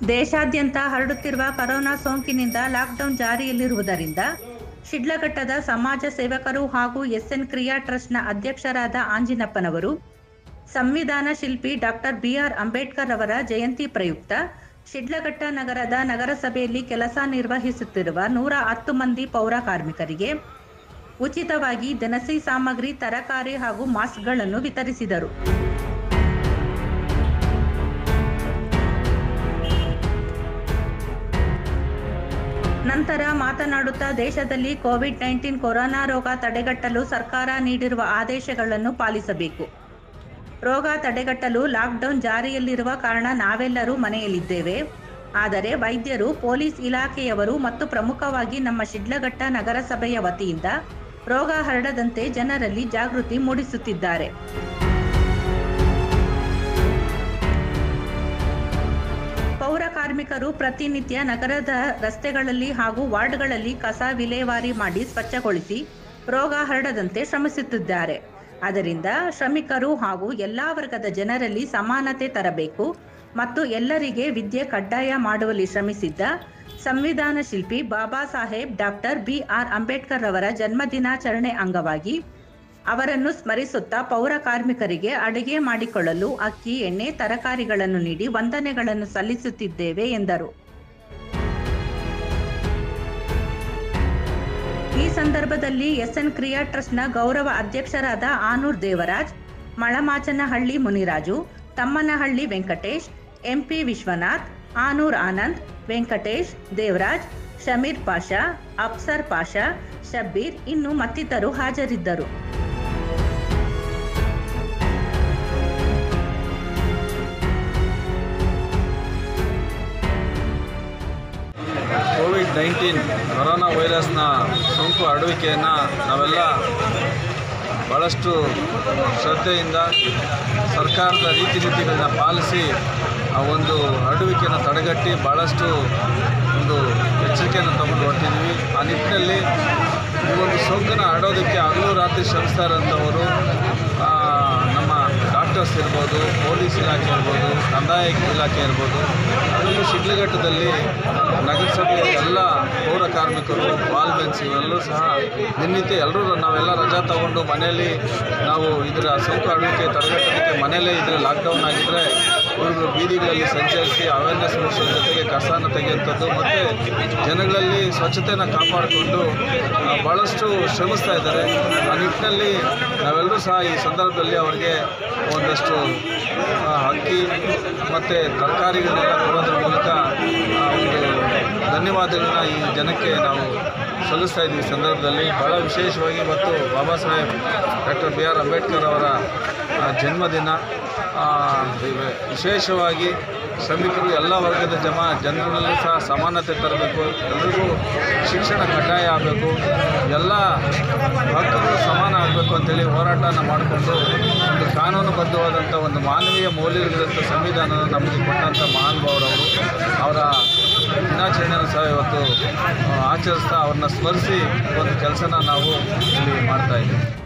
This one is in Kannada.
ದೇಶಾದ್ಯಂತ ಹರಡುತ್ತಿರುವ ಕೊರೋನಾ ಸೋಂಕಿನಿಂದ ಲಾಕ್ಡೌನ್ ಜಾರಿಯಲ್ಲಿರುವುದರಿಂದ ಶಿಡ್ಲಘಟ್ಟದ ಸಮಾಜ ಸೇವಕರು ಹಾಗೂ ಎಸ್ಎನ್ ಕ್ರಿಯಾ ಟ್ರಸ್ಟ್ನ ಅಧ್ಯಕ್ಷರಾದ ಆಂಜಿನಪ್ಪನವರು ಸಂವಿಧಾನ ಶಿಲ್ಪಿ ಡಾಕ್ಟರ್ ಬಿಆರ್ ಅಂಬೇಡ್ಕರ್ ಅವರ ಜಯಂತಿ ಪ್ರಯುಕ್ತ ಶಿಡ್ಲಘಟ್ಟ ನಗರದ ನಗರಸಭೆಯಲ್ಲಿ ಕೆಲಸ ನಿರ್ವಹಿಸುತ್ತಿರುವ ನೂರ ಹತ್ತು ಮಂದಿ ಪೌರ ಕಾರ್ಮಿಕರಿಗೆ ಉಚಿತವಾಗಿ ದಿನಸಿ ಸಾಮಗ್ರಿ ತರಕಾರಿ ಹಾಗೂ ಮಾಸ್ಕ್ಗಳನ್ನು ವಿತರಿಸಿದರು ನಂತರ ಮಾತನಾಡುತ್ತಾ ದೇಶದಲ್ಲಿ ಕೋವಿಡ್ ನೈನ್ಟೀನ್ ಕೊರೋನಾ ರೋಗ ತಡೆಗಟ್ಟಲು ಸರ್ಕಾರ ನೀಡಿರುವ ಆದೇಶಗಳನ್ನು ಪಾಲಿಸಬೇಕು ರೋಗ ತಡೆಗಟ್ಟಲು ಲಾಕ್ಡೌನ್ ಜಾರಿಯಲ್ಲಿರುವ ಕಾರಣ ನಾವೆಲ್ಲರೂ ಮನೆಯಲ್ಲಿದ್ದೇವೆ ಆದರೆ ವೈದ್ಯರು ಪೊಲೀಸ್ ಇಲಾಖೆಯವರು ಮತ್ತು ಪ್ರಮುಖವಾಗಿ ನಮ್ಮ ಶಿಡ್ಲಘಟ್ಟ ನಗರಸಭೆಯ ವತಿಯಿಂದ ರೋಗ ಹರಡದಂತೆ ಜನರಲ್ಲಿ ಜಾಗೃತಿ ಮೂಡಿಸುತ್ತಿದ್ದಾರೆ ಪೌರ ಕಾರ್ಮಿಕರು ಪ್ರತಿನಿತ್ಯ ನಗರದ ರಸ್ತೆಗಳಲ್ಲಿ ಹಾಗೂ ವಾರ್ಡ್ಗಳಲ್ಲಿ ಕಸ ವಿಲೇವಾರಿ ಮಾಡಿ ಸ್ವಚ್ಛಗೊಳಿಸಿ ರೋಗ ಹರಡದಂತೆ ಶ್ರಮಿಸುತ್ತಿದ್ದಾರೆ ಆದ್ದರಿಂದ ಶ್ರಮಿಕರು ಹಾಗೂ ಎಲ್ಲಾ ವರ್ಗದ ಜನರಲ್ಲಿ ಸಮಾನತೆ ತರಬೇಕು ಮತ್ತು ಎಲ್ಲರಿಗೆ ವಿದ್ಯೆ ಕಡ್ಡಾಯ ಮಾಡುವಲ್ಲಿ ಶ್ರಮಿಸಿದ್ದ ಸಂವಿಧಾನ ಶಿಲ್ಪಿ Baba Saheb doctor B R Ambedkar ಅವರ ಜನ್ಮದಿನಾಚರಣೆ ಅಂಗವಾಗಿ ಅವರನ್ನು ಸ್ಮರಿಸುತ್ತಾ ಪೌರ ಕಾರ್ಮಿಕರಿಗೆ ಅಡುಗೆ ಮಾಡಿಕೊಳ್ಳಲು ಅಕ್ಕಿ ಎಣ್ಣೆ ತರಕಾರಿಗಳನ್ನು ನೀಡಿ ವಂದನೆಗಳನ್ನು ಸಲ್ಲಿಸುತ್ತಿದ್ದೇವೆ ಎಂದರು ಈ ಸಂದರ್ಭದಲ್ಲಿ ಎಸ್ಎನ್ ಕ್ರಿಯಾ ಟ್ರಸ್ಟ್ನ ಗೌರವ ಅಧ್ಯಕ್ಷರಾದ ಆನೂರ್ ದೇವರಾಜ್ ಮಳಮಾಚನಹಳ್ಳಿ ಮುನಿರಾಜು ತಮ್ಮನಹಳ್ಳಿ ವೆಂಕಟೇಶ್ ಎಂಪಿ ವಿಶ್ವನಾಥ್ ಆನೂರ್ ಆನಂದ್ ವೆಂಕಟೇಶ್ ದೇವರಾಜ್ ಶಮೀರ್ ಪಾಷಾ ಅಫ್ಸರ್ ಪಾಷಾ ಶಬ್ಬೀರ್ ಇನ್ನು ಮತ್ತಿತರರು ಹಾಜರಿದ್ದರು ಕೋವಿಡ್ ನೈನ್ಟೀನ್ ಕೊರೋನಾ ವೈರಸ್ನ ಸೋಂಕು ಹರಡುವಿಕೆಯನ್ನು ನಾವೆಲ್ಲ ಭಾಳಷ್ಟು ಶ್ರದ್ಧೆಯಿಂದ ಸರ್ಕಾರದ ರೀತಿ ನೀತಿಗಳನ್ನ ಪಾಲಿಸಿ ಆ ಒಂದು ಹರಡುವಿಕೆಯನ್ನು ತಡೆಗಟ್ಟಿ ಭಾಳಷ್ಟು ಒಂದು ಎಚ್ಚರಿಕೆಯನ್ನು ತಗೊಂಡು ಹೊರಟಿದ್ದೀವಿ ಆ ನಿಟ್ಟಿನಲ್ಲಿ ಈ ಒಂದು ಸೋಂಕನ್ನು ಹರಡೋದಕ್ಕೆ ಹಗಲು ರಾತ್ರಿ ಶ್ರಮಿಸ್ತಾ ಇರೋಂಥವರು ಆ, ನಮ್ಮ ಡಾಕ್ಟರ್ಸ್ ಇರ್ಬೋದು ಪೊಲೀಸ್ ಇಲಾಖೆ ಇರ್ಬೋದು ಕಂದಾಯ ಇಲಾಖೆ ಇರ್ಬೋದು ಅದರಲ್ಲೂ ಶಿಡ್ಲಘಟ್ಟದಲ್ಲಿ ನಗರಸಭೆಯ ಎಲ್ಲ ಪೌರ ಕಾರ್ಮಿಕರು ವಾಲ್ಮೆನ್ಸ್ ಇವೆಲ್ಲರೂ ಸಹ ದಿನನಿತ್ಯ ಎಲ್ಲರೂ ನಾವೆಲ್ಲ ರಜಾ ತಗೊಂಡು ಮನೆಯಲ್ಲಿ ನಾವು ಇದರ ಸೋಂಕು ಹರಡುವಿಕೆ ತಡೆಗಟ್ಟೋದಕ್ಕೆ ಮನೆಯಲ್ಲೇ ಇದ್ದರೆ ಲಾಕ್ಡೌನ್ ಆಗಿದ್ದರೆ ಇವರು ಬೀದಿಗಳಲ್ಲಿ ಸಂಚರಿಸಿ ಅವೇರ್ನೆಸ್ ಮೂಡಿಸೋದ್ರ ಜೊತೆಗೆ ಕಸನ ತೆಗೆಯುವಂಥದ್ದು ಮತ್ತು ಜನಗಳಲ್ಲಿ ಸ್ವಚ್ಛತೆಯನ್ನು ಕಾಪಾಡಿಕೊಂಡು ಆ, ಭಾಳಷ್ಟು ಶ್ರಮಿಸ್ತಾ ಇದ್ದಾರೆ ಆ ನಿಟ್ಟಿನಲ್ಲಿ ನಾವೆಲ್ಲರೂ ಸಹ ಈ ಸಂದರ್ಭದಲ್ಲಿ ಅವರಿಗೆ ಒಂದಷ್ಟು ಆ, ಅಕ್ಕಿ ಮತ್ತು ತರಕಾರಿಗಳನ್ನೆಲ್ಲ ಕೊಡೋದ್ರ ಮೂಲಕ ಆ, ಒಂದು ಧನ್ಯವಾದಗಳನ್ನ ಈ ಜನಕ್ಕೆ ನಾವು ಸಲ್ಲಿಸ್ತಾ ಇದ್ದೀವಿ ಈ ಸಂದರ್ಭದಲ್ಲಿ ಭಾಳ ವಿಶೇಷವಾಗಿ ಇವತ್ತು Baba Saheb doctor B R Ambedkar ಅವರ ಆ, ಜನ್ಮದಿನ ಆ, ಇವೆ- ವಿಶೇಷವಾಗಿ ಶ್ರಮಿಕರು ಎಲ್ಲ ವರ್ಗದ ಜಮ ಜನರಲ್ಲೂ ಸಹ ಸಮಾನತೆ ತರಬೇಕು ಎಲ್ರಿಗೂ ಶಿಕ್ಷಣ ಕಡ್ಡಾಯ ಆಗಬೇಕು ಎಲ್ಲ ಹಕ್ಕುಗಳು ಸಮಾನ ಆಗಬೇಕು ಅಂತೇಳಿ ಹೋರಾಟನ ಮಾಡಿಕೊಂಡು ಒಂದು ಕಾನೂನುಬದ್ಧವಾದಂಥ ಒಂದು ಮಾನವೀಯ ಮೌಲ್ಯಗಳಿದಂಥ ಸಂವಿಧಾನನ ನಮಗೆ ಕೊಟ್ಟಂಥ ಮಹಾನುಭಾವರವರು ಅವರ ದಿನಾಚರಣೆಯನ್ನು ಸಹ ಇವತ್ತು ಆ, ಆಚರಿಸ್ತಾ ಅವ್ರನ್ನ ಸ್ಮರಿಸಿ ಒಂದು ಕೆಲಸನ ನಾವು ಇಲ್ಲಿ ಮಾಡ್ತಾ ಇದ್ದೀವಿ